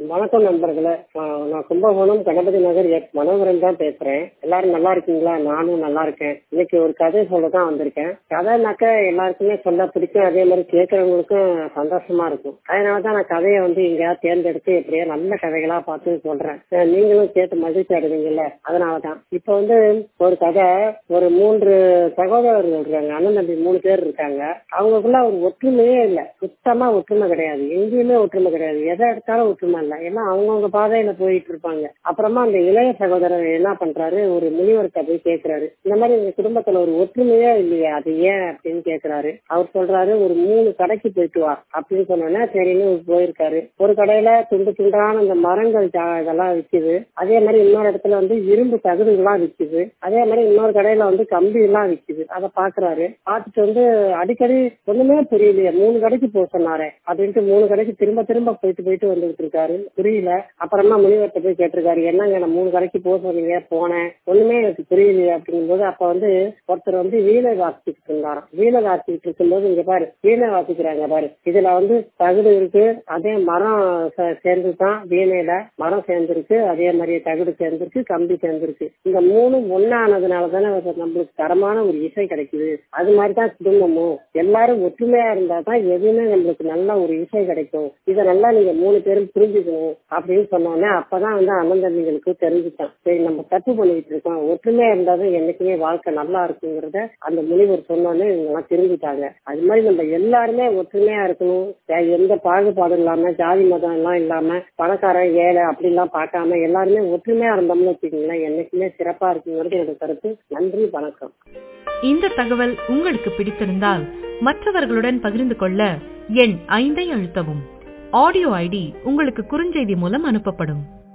வணக்கம் நண்பர்களே ஆஹ் நான் கும்பகோணம் கணபதி நகர் எஸ் மனோகரன் தான் பேசுறேன் எல்லாரும் நல்லா இருக்கீங்களா நானும் நல்லா இருக்கேன் இன்னைக்கு ஒரு கதை சொல்ல தான் வந்திருக்கேன் கதைனாக்க எல்லாருக்குமே சொல்ல பிடிக்கும் அதே மாதிரி கேட்கறவங்களுக்கும் சந்தோஷமா இருக்கும் அதனால தான் நான் கதையை வந்து எங்கேயாவது தேர்ந்தெடுத்து எப்படியோ நல்ல கதைகளா பார்த்து சொல்றேன் ஆஹ் நீங்களும் கேட்டு மகிழ்ச்சி அடைவீங்கல்ல அதனால தான் இப்போ வந்து ஒரு கதை ஒரு மூன்று சகோதரர்கள் இருக்காங்க அண்ணன் தம்பி மூணு பேர் இருக்காங்க அவங்களுக்குள்ள ஒரு ஒற்றுமையே இல்லை சுத்தமா ஒற்றுமை கிடையாது எங்கேயுமே ஒற்றுமை கிடையாது எதை எடுத்தாலும் ஒற்றுமை இல்லை எல்லாம் அவங்கவுங்க பாதையில போயிட்டு இருப்பாங்க அப்புறமா அந்த இளைய சகோதரர் என்ன பண்றாரு ஒரு முனிவர்கிட்ட போய் கேட்கிறாரு இந்த மாதிரி எங்க குடும்பத்துல ஒரு ஒற்றுமையே இல்லையா அது ஏன் அப்படின்னு கேக்குறாரு அவர் சொல்றாரு ஒரு மூணு கடைக்கு போயிட்டு வா அப்படின்னு சொன்னோன்னே சரின்னு போயிருக்காரு ஒரு கடையில துண்டு துண்டான அந்த மரங்கள் ஜா- இதெல்லாம் விக்குது அதே மாதிரி இன்னொரு இடத்துல வந்து இரும்பு தகுடுகள்லாம் விக்குது அதே மாதிரி இன்னொரு கடையில வந்து கம்பி எல்லாம் விக்குது அதை பாக்குறாரு பார்த்துட்டு வந்து அடிக்கடி ஒண்ணுமே புரியலையே மூணு கடைக்கு போக சொன்னாரே அப்படின்ட்டு மூணு கடைக்கு திரும்ப திரும்ப போயிட்டு போயிட்டு வந்துகிட்டு இருக்காரு புரியல அப்புறமா முனிவர்கிட்ட போய் கேட்டிருக்காரு என்னங்க நான் மூணு கடைக்கு போக சொன்னீங்க போனேன் ஒண்ணுமே எனக்கு புரியலையே அப்படிங்கும்போது அப்ப வந்து ஒருத்தர் வந்து வீணை வாசிச்சுட்டு இருந்தாராம் வீணை வாசிச்சுட்டு இருக்கும்போது இங்க பாரு வீணை வாசிக்கிறாங்க பாரு இதுல வந்து தகுடு இருக்கு அதே மரம் சே- சேர்ந்து தான் வீணையில மரம் சேர்ந்திருக்கு அதே மாதிரி தகுடு சேர்ந்திருக்கு கம்பி சேர்ந்திருக்கு இந்த மூணு ஒன்னானதுனால தானே நம்மளுக்கு தரமான ஒரு இசை கிடைக்குது அது மாதிரி தான் குடும்பமும் எல்லாரும் ஒற்றுமையா இருந்தா தான் எதுவுமே நம்மளுக்கு நல்ல ஒரு இசை கிடைக்கும் இதை நல்லா நீங்க மூணு பேரும் புரிஞ்சுக்கணும் அப்படின்னு சொன்னோன்னே அப்பதான் வந்து அண்ணன் தம்பிகளுக்கு தெரிஞ்சுட்டான் சரி நம்ம தப்பு பண்ணிட்டு இருக்கோம் ஒற்றுமையா இருந்தாதான் என்னைக்குமே வாழ்க்கை நல்லா இருக்குங்கிறத அந்த முனிவர் சொன்னோன்னே இவங்க எல்லாம் தெரிஞ்சுட்டாங்க அது மாதிரி நம்ம எல்லாருமே ஒற்றுமையா இருக்கணும் யா- எந்த பாகுபாடும் இல்லாம ஜாதி மதம் எல்லாம் இல்லாம பணக்காரன் ஏழை அப்படிலாம் பார்க்காம எல்லாருமே ஒற்றுமையா இருந்தோம்னு வச்சுக்கீங்களேன் என்னைக்குமே சிறப்பா இருக்குங்கிறது என்னோட கருத்து நன்றி வணக்கம் இந்த தகவல் உங்களுக்கு பிடித்திருந்தால் மற்றவர்களுடன் பகிர்ந்து கொள்ள எண் ஐந்தை அழுத்தவும் ஆடியோ ஐடி உங்களுக்கு குறுஞ்செய்தி மூலம் அனுப்பப்படும்